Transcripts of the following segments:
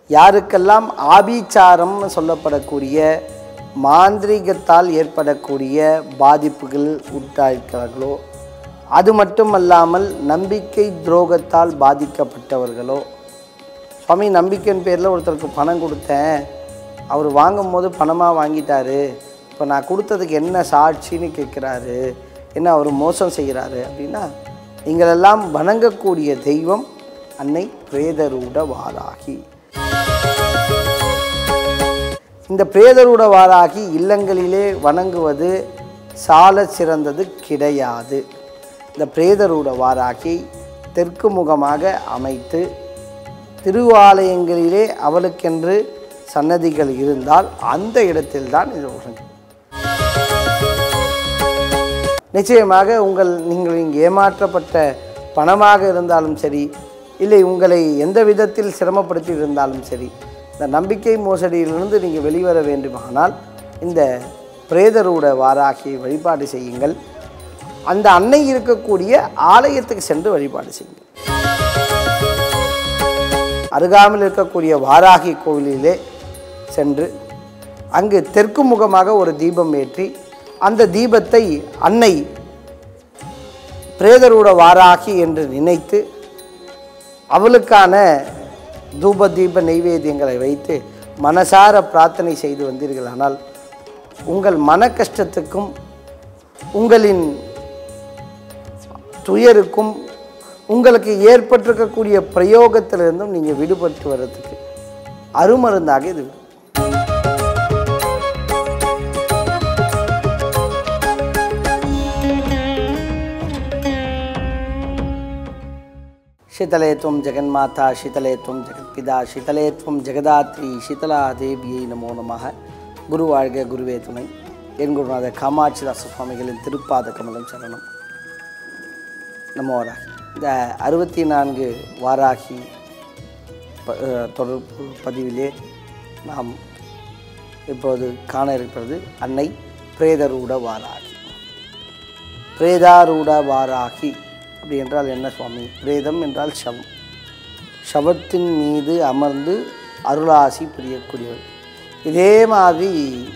யாருக்கெல்லாம் ஆபிச்சாரம்னு சொல்லப்படக்கூடிய மாந்திரீகத்தால் ஏற்படக்கூடிய பாதிப்புகள் உண்டாயிருக்கிறார்களோ அது மட்டுமல்லாமல் நம்பிக்கை துரோகத்தால் பாதிக்கப்பட்டவர்களோ சுவாமி நம்பிக்கையின் பேரில் ஒருத்தருக்கு பணம் கொடுத்தேன் அவர் வாங்கும் போது பணமாக வாங்கிட்டாரு இப்போ நான் கொடுத்ததுக்கு என்ன சாட்சின்னு கேட்குறாரு என்ன அவர் மோசம் செய்கிறாரு அப்படின்னா நீங்களெல்லாம் வணங்கக்கூடிய தெய்வம் அன்னை பிரேதரூட வாராகி இந்த பிரேதரூட வாராகி இல்லங்களிலே வணங்குவது சால சிறந்தது கிடையாது இந்த பிரேதரூட வாராகி தெற்கு முகமாக அமைத்து திருவாலயங்களிலே அவளுக்கென்று சன்னதிகள் இருந்தால் அந்த இடத்தில்தான் இது வணங்கும் நிச்சயமாக உங்கள் நீங்கள் இங்கு ஏமாற்றப்பட்ட பணமாக இருந்தாலும் சரி இல்லை உங்களை எந்த விதத்தில் சிரமப்படுத்தி இருந்தாலும் சரி இந்த நம்பிக்கை மோசடியிலிருந்து நீங்கள் வெளிவர வேண்டுமானால் இந்த பிரேதரூட வாராகி வழிபாடு செய்யுங்கள் அந்த அன்னை இருக்கக்கூடிய ஆலயத்துக்கு சென்று வழிபாடு செய்யுங்கள் அருகாமையில் இருக்கக்கூடிய வாராகி கோவிலிலே சென்று அங்கு தெற்கு முகமாக ஒரு தீபம் ஏற்றி அந்த தீபத்தை அன்னை பிரேதரூட வாராகி என்று நினைத்து அவளுக்கான தூப தீப நைவேத்தியங்களை வைத்து மனசார பிரார்த்தனை செய்து வந்தீர்களானால் உங்கள் மன கஷ்டத்துக்கும் உங்களின் துயருக்கும் உங்களுக்கு ஏற்பட்டிருக்கக்கூடிய பிரயோகத்திலிருந்தும் நீங்கள் விடுபட்டு வர்றதுக்கு அருமருந்தாக இது விடும். शीतले त्वं जगन्माता शीतले त्वं जगत्पिता शीतले त्वं ஜெகதாத்ரி शीतला தேவியை நமோ நமः குரு வாழ்க குருவே துணை என் குருநாத காமாட்சிதாச சுவாமிகளின் திருப்பாத கமலம் சரணம் நம்ம வாராகி இந்த அறுபத்தி நான்கு வாராகி ப- அஹ் தொடர்பு பதிவிலே நாம் இப்போது காண இருப்பது அன்னை பிரேதரூட வாராகி பிரேதாரூட வாராகி அப்படி என்றால் என்ன சுவாமி பிரேதம் என்றால் சவம் சவத்தின் மீது அமர்ந்து அருளாசி புரியக்கூடியவள் இதே மாதிரி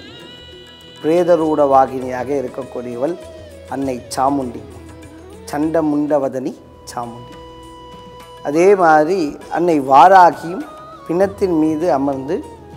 பிரேதரூட வாகினியாக இருக்கக்கூடியவள் அன்னை சாமுண்டி சண்டமுண்டவதனி சாமுண்டி அதே மாதிரி அன்னை வாராகியும் பிணத்தின் மீது அமர்ந்து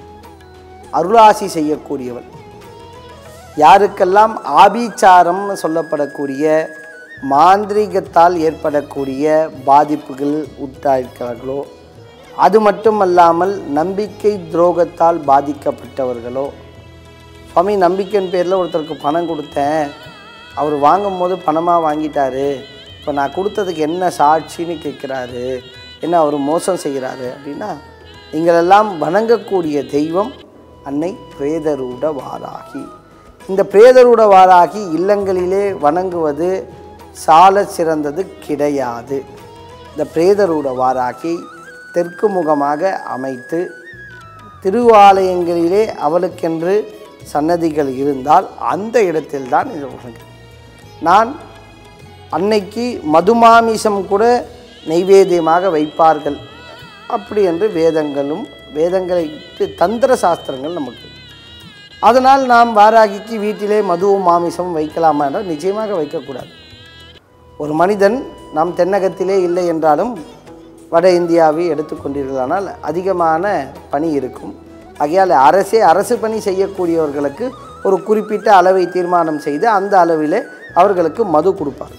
அருளாசி செய்யக்கூடியவள் யாருக்கெல்லாம் ஆபிச்சாரம்னு சொல்லப்படக்கூடிய மாந்திரீகத்தால் ஏற்படக்கூடிய பாதிப்புகள் உண்டாயிருக்கிறார்களோ அது மட்டுமல்லாமல் நம்பிக்கை துரோகத்தால் பாதிக்கப்பட்டவர்களோ சுவாமி நம்பிக்கையின் பேரில் ஒருத்தருக்கு பணம் கொடுத்தேன் அவர் வாங்கும் போது பணமாக வாங்கிட்டாரு இப்போ நான் கொடுத்ததுக்கு என்ன சாட்சின்னு கேட்குறாரு என்ன அவர் மோசம் செய்கிறாரு அப்படின்னா நீங்களெல்லாம் வணங்கக்கூடிய தெய்வம் அன்னை பிரேதரூட வாராகி இந்த பிரேதரூட வாராகி இல்லங்களிலே வணங்குவது சால சிறந்தது கிடையாது இந்த பிரேதரூட வாராகி தெற்கு முகமாக அமைத்து திருவாலயங்களிலே அவளுக்கென்று சன்னதிகள் இருந்தால் அந்த இடத்தில்தான் இது வணங்கும் நான் அன்னைக்கு மதுமாமிசம் கூட நைவேத்தியமாக வைப்பார்கள் அப்படி என்று வேதங்களும் வேதங்களை தந்திர சாஸ்திரங்கள் நமக்கு அதனால் நாம் வாராகிக்கு வீட்டிலே மதுவும் மாமிசமும் வைக்கலாமா என்றால் நிச்சயமாக வைக்கக்கூடாது ஒரு மனிதன் நம் தென்னகத்திலே இல்லை என்றாலும் வட இந்தியாவை எடுத்துக்கொண்டீர்களானால் அதிகமான பணி இருக்கும் ஆகையால் அரசே அரசு பணி செய்யக்கூடியவர்களுக்கு ஒரு குறிப்பிட்ட அளவை தீர்மானம் செய்து அந்த அளவிலே அவர்களுக்கு மது கொடுப்பார்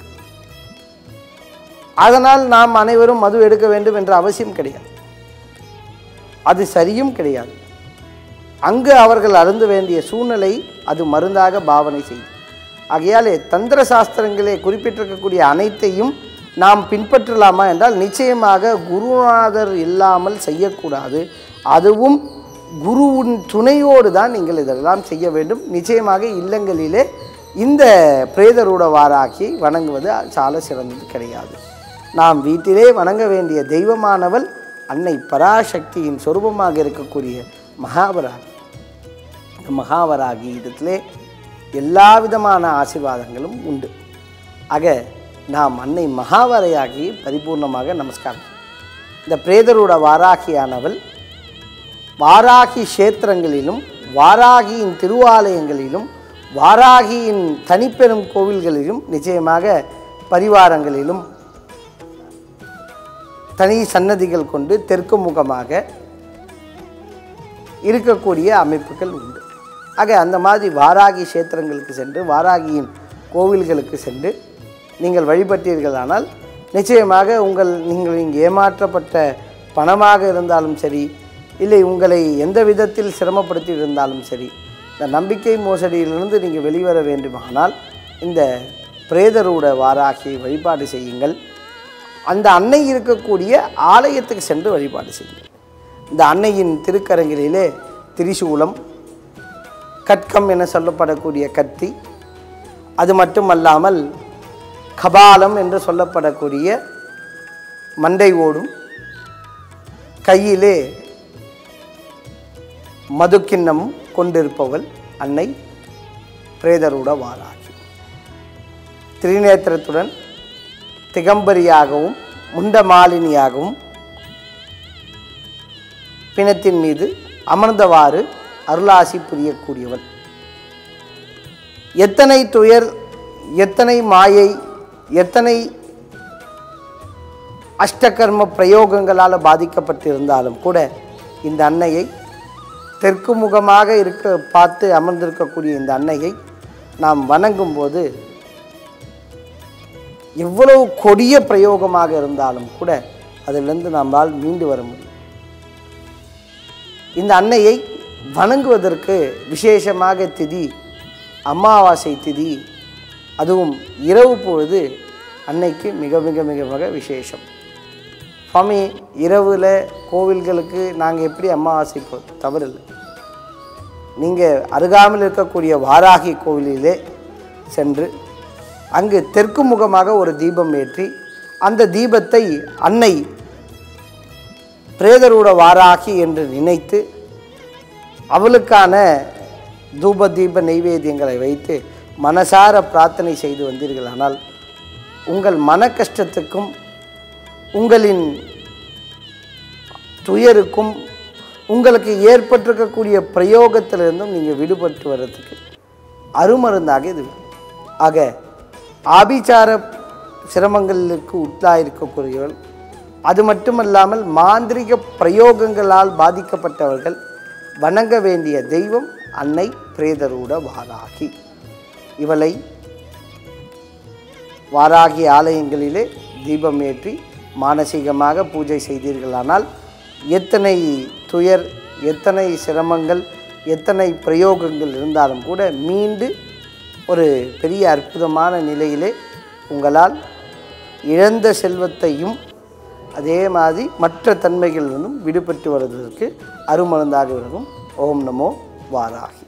அதனால் நாம் அனைவரும் மது எடுக்க வேண்டும் என்ற அவசியம் கிடையாது அது சரியும் கிடையாது அங்கு அவர்கள் அருந்த வேண்டிய சூழ்நிலை அது மருந்தாக பாவனை செய்யும் ஆகையாலே தந்திர சாஸ்திரங்களே குறிப்பிட்டிருக்கக்கூடிய அனைத்தையும் நாம் பின்பற்றலாமா என்றால் நிச்சயமாக குருநாதர் இல்லாமல் செய்யக்கூடாது அதுவும் குருவின் துணையோடு தான் நீங்கள் இதெல்லாம் செய்ய வேண்டும் நிச்சயமாக இல்லங்களிலே இந்த பிரேதரூட வாராக்கி வணங்குவது சால சிறந்தது கிடையாது நாம் வீட்டிலே வணங்க வேண்டிய தெய்வமானவள் அன்னை பராசக்தியின் சொரூபமாக இருக்கக்கூடிய மகாபராகி இந்த மகாவராகி இடத்திலே எல்லா விதமான ஆசீர்வாதங்களும் உண்டு ஆக நாம் அன்னை மகாவரையாகி பரிபூர்ணமாக நமஸ்காரம் இந்த பிரேதரோட வாராகியானவள் வாராகி கஷேத்திரங்களிலும் வாராகியின் திருவாலயங்களிலும் வாராகியின் தனிப்பெரும் கோவில்களிலும் நிச்சயமாக பரிவாரங்களிலும் தனி சன்னதிகள் கொண்டு தெற்கு முகமாக இருக்கக்கூடிய அமைப்புகள் உண்டு ஆக அந்த மாதிரி வாராகி கஷேத்திரங்களுக்கு சென்று வாராகியின் கோவில்களுக்கு சென்று நீங்கள் வழிபட்டீர்களானால் நிச்சயமாக உங்கள் நீங்கள் இங்கு ஏமாற்றப்பட்ட பணமாக இருந்தாலும் சரி இல்லை உங்களை எந்த விதத்தில் சிரமப்படுத்தி இருந்தாலும் சரி இந்த நம்பிக்கை மோசடியிலிருந்து நீங்கள் வெளிவர வேண்டுமானால் இந்த பிரேதரூட வாராகியை வழிபாடு செய்யுங்கள் அந்த அன்னை இருக்கக்கூடிய ஆலயத்துக்கு சென்று வழிபாடு செய்யுங்கள் இந்த அன்னையின் திருக்கரங்களிலே திரிசூலம் கட்கம் என சொல்லப்படக்கூடிய கத்தி அது மட்டுமல்லாமல் கபாலம் என்று சொல்லப்படக்கூடிய மண்டை ஓடும் கையிலே மதுக்கிண்ணமும் கொண்டிருப்பவள் அன்னை பிரேதருட வாராகி திரிநேத்திரத்துடன் திகம்பரியாகவும் முண்டமாலினியாகவும் பிணத்தின் மீது அமர்ந்தவாறு அருளாசி புரியக்கூடியவள் எத்தனை துயர் எத்தனை மாயை எத்தனை அஷ்டகர்ம பிரயோகங்களால் பாதிக்கப்பட்டிருந்தாலும் கூட இந்த அன்னையை தெற்கு முகமாக இருக்க பார்த்து அமர்ந்திருக்கக்கூடிய இந்த அன்னையை நாம் வணங்கும்போது எவ்வளவு கொடிய பிரயோகமாக இருந்தாலும் கூட அதிலிருந்து நம்மால் மீண்டு வர முடியும் இந்த அன்னையை வணங்குவதற்கு விசேஷமாக திதி அமாவாசை திதி அதுவும் இரவு பொழுது அன்னைக்கு மிக மிக மிக மிக விசேஷம் சுவாமி இரவில் கோவில்களுக்கு நாங்கள் எப்படி அமாவாசை போ தவறில்லை நீங்கள் அருகாமையில் இருக்கக்கூடிய வாராகி கோவிலிலே சென்று அங்கு தெற்கு முகமாக ஒரு தீபம் ஏற்றி அந்த தீபத்தை அன்னை பிரேதரூட வாராகி என்று நினைத்து அவளுக்கான தூப தீப நைவேத்தியங்களை வைத்து மனசார பிரார்த்தனை செய்து வந்தீர்களானால் உங்கள் மன கஷ்டத்துக்கும் உங்களின் துயருக்கும் உங்களுக்கு ஏற்பட்டிருக்கக்கூடிய பிரயோகத்திலிருந்தும் நீங்கள் விடுபட்டு வர்றதுக்கு அருமருந்தாக இது ஆக ஆபிச்சார சிரமங்களுக்கு உள்ளாயிருக்கக்கூடியவர்கள் அது மட்டுமல்லாமல் மாந்திரிக பிரயோகங்களால் பாதிக்கப்பட்டவர்கள் வணங்க வேண்டிய தெய்வம் அன்னை பிரேதரூட வாராகி இவளை வாராகி ஆலயங்களிலே தீபம் ஏற்றி மானசீகமாக பூஜை செய்தீர்களானால் எத்தனை துயர் எத்தனை சிரமங்கள் எத்தனை பிரயோகங்கள் இருந்தாலும் கூட மீண்டு ஒரு பெரிய அற்புதமான நிலையிலே உங்களால் இழந்த செல்வத்தையும் அதே மாதிரி மற்ற தன்மைகளிலிருந்தும் விடுபட்டு வருவதற்கு அருமருந்தாக விலகும் ஓம் நமோ வாராகி